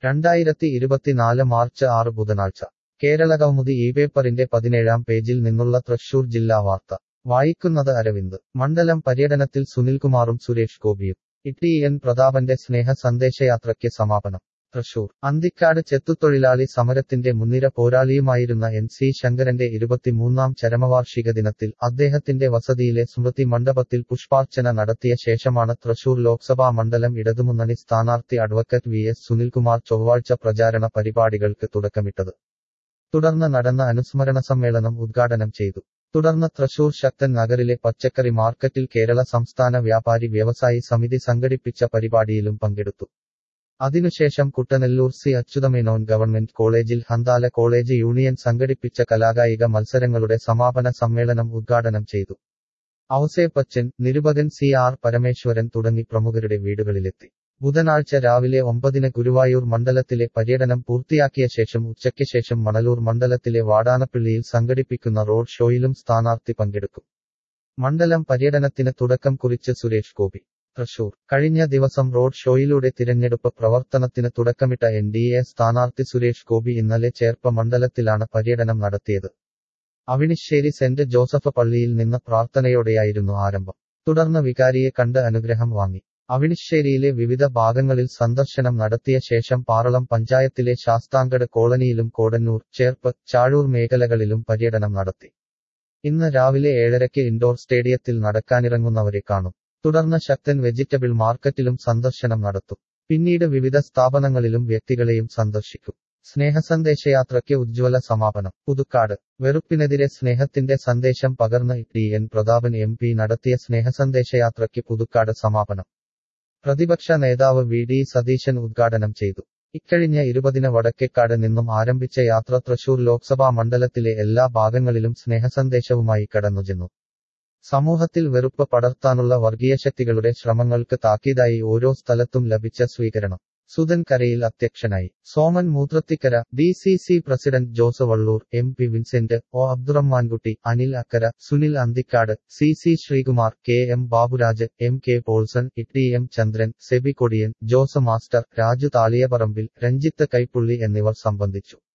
രണ്ടായിരത്തി ഇരുപത്തിനാല് മാർച്ച് ആറ് ബുധനാഴ്ച കേരളകൗമുദി ഈ പേപ്പറിന്റെ പതിനേഴാം പേജിൽ നിന്നുള്ള തൃശൂർ ജില്ലാ വാർത്ത വായിക്കുന്നത് അരവിന്ദ് മണ്ഡലം പര്യടനത്തിൽ സുനിൽകുമാറും സുരേഷ് ഗോപിയും ഇട്ടി എൻ പ്രതാപന്റെ സ്നേഹ സന്ദേശയാത്രയ്ക്ക് സമാപനം തൃശൂർ അന്തിക്കാട് ചെത്തുതൊഴിലാളി സമരത്തിന്റെ മുൻനിര പോരാളിയുമായിരുന്ന എൻ സി ശങ്കരന്റെ ഇരുപത്തിമൂന്നാം ചരമവാർഷിക ദിനത്തിൽ അദ്ദേഹത്തിന്റെ വസതിയിലെ സ്മൃതി മണ്ഡപത്തിൽ പുഷ്പാർച്ചന നടത്തിയ ശേഷമാണ് തൃശൂർ ലോക്സഭാ മണ്ഡലം ഇടതുമുന്നണി സ്ഥാനാർത്ഥി അഡ്വക്കറ്റ് വി എസ് സുനിൽകുമാർ ചൊവ്വാഴ്ച പ്രചാരണ പരിപാടികൾക്ക് തുടക്കമിട്ടത് തുടർന്ന് നടന്ന അനുസ്മരണ സമ്മേളനം ഉദ്ഘാടനം ചെയ്തു തുടർന്ന് തൃശൂർ ശക്തൻ നഗറിലെ പച്ചക്കറി മാർക്കറ്റിൽ കേരള സംസ്ഥാന വ്യാപാരി വ്യവസായി സമിതി സംഘടിപ്പിച്ച പരിപാടിയിലും പങ്കെടുത്തു അതിനുശേഷം കുട്ടനെല്ലൂർ സി അച്യുതമേനോൻ ഗവൺമെന്റ് കോളേജിൽ ഹന്താല കോളേജ് യൂണിയൻ സംഘടിപ്പിച്ച കലാകായിക മത്സരങ്ങളുടെ സമാപന സമ്മേളനം ഉദ്ഘാടനം ചെയ്തു ഔസേപ്പച്ചൻ നിരുപകൻ സി ആർ പരമേശ്വരൻ തുടങ്ങി പ്രമുഖരുടെ വീടുകളിലെത്തി ബുധനാഴ്ച രാവിലെ ഒമ്പതിന് ഗുരുവായൂർ മണ്ഡലത്തിലെ പര്യടനം പൂർത്തിയാക്കിയ ശേഷം ഉച്ചയ്ക്ക് ശേഷം മണലൂർ മണ്ഡലത്തിലെ വാടാനപ്പള്ളിയിൽ സംഘടിപ്പിക്കുന്ന റോഡ് ഷോയിലും സ്ഥാനാർത്ഥി പങ്കെടുക്കും മണ്ഡലം പര്യടനത്തിന് തുടക്കം കുറിച്ച് സുരേഷ് ഗോപി തൃശൂർ കഴിഞ്ഞ ദിവസം റോഡ് ഷോയിലൂടെ തിരഞ്ഞെടുപ്പ് പ്രവർത്തനത്തിന് തുടക്കമിട്ട എൻ ഡി എ സ്ഥാനാർത്ഥി സുരേഷ് ഗോപി ഇന്നലെ ചേർപ്പ മണ്ഡലത്തിലാണ് പര്യടനം നടത്തിയത് അവിണിശ്ശേരി സെന്റ് ജോസഫ് പള്ളിയിൽ നിന്ന് പ്രാർത്ഥനയോടെയായിരുന്നു ആരംഭം തുടർന്ന് വികാരിയെ കണ്ട് അനുഗ്രഹം വാങ്ങി അവിണിശ്ശേരിയിലെ വിവിധ ഭാഗങ്ങളിൽ സന്ദർശനം നടത്തിയ ശേഷം പാറളം പഞ്ചായത്തിലെ ശാസ്താങ്കട് കോളനിയിലും കോടന്നൂർ ചേർപ്പ് ചാഴൂർ മേഖലകളിലും പര്യടനം നടത്തി ഇന്ന് രാവിലെ ഏഴരയ്ക്ക് ഇൻഡോർ സ്റ്റേഡിയത്തിൽ നടക്കാനിറങ്ങുന്നവരെ കാണും തുടർന്ന് ശക്തൻ വെജിറ്റബിൾ മാർക്കറ്റിലും സന്ദർശനം നടത്തും പിന്നീട് വിവിധ സ്ഥാപനങ്ങളിലും വ്യക്തികളെയും സന്ദർശിക്കും സ്നേഹസന്ദേശയാത്രയ്ക്ക് ഉജ്ജ്വല സമാപനം പുതുക്കാട് വെറുപ്പിനെതിരെ സ്നേഹത്തിന്റെ സന്ദേശം പകർന്ന് T N Prathapan M P നടത്തിയ സ്നേഹസന്ദേശയാത്രയ്ക്ക് പുതുക്കാട് സമാപനം പ്രതിപക്ഷ നേതാവ് വി ഡി സതീശൻ ഉദ്ഘാടനം ചെയ്തു ഇക്കഴിഞ്ഞ ഇരുപതിന് വടക്കേക്കാട് നിന്നും ആരംഭിച്ച യാത്ര തൃശൂർ ലോക്സഭാ മണ്ഡലത്തിലെ എല്ലാ ഭാഗങ്ങളിലും സ്നേഹസന്ദേശവുമായി കടന്നുചെന്നു സമൂഹത്തിൽ വെറുപ്പ് പടർത്താനുള്ള വർഗീയശക്തികളുടെ ശ്രമങ്ങൾക്ക് താക്കീതായി ഓരോ സ്ഥലത്തും ലഭിച്ച സ്വീകരണം സുധൻ കരയിൽ അധ്യക്ഷനായി Soman Moothrathikkara D C C president Jose Vallur M P Vincent O Abdurahmankutty Anil Akkara Sunil Anthikkad C C Sreekumar K M Baburaj M K Paulson E M Chandran Seby Kodiyan Jose master Raju Thaliyaparambil Ranjith Kaippully എന്നിവർ സംബന്ധിച്ചു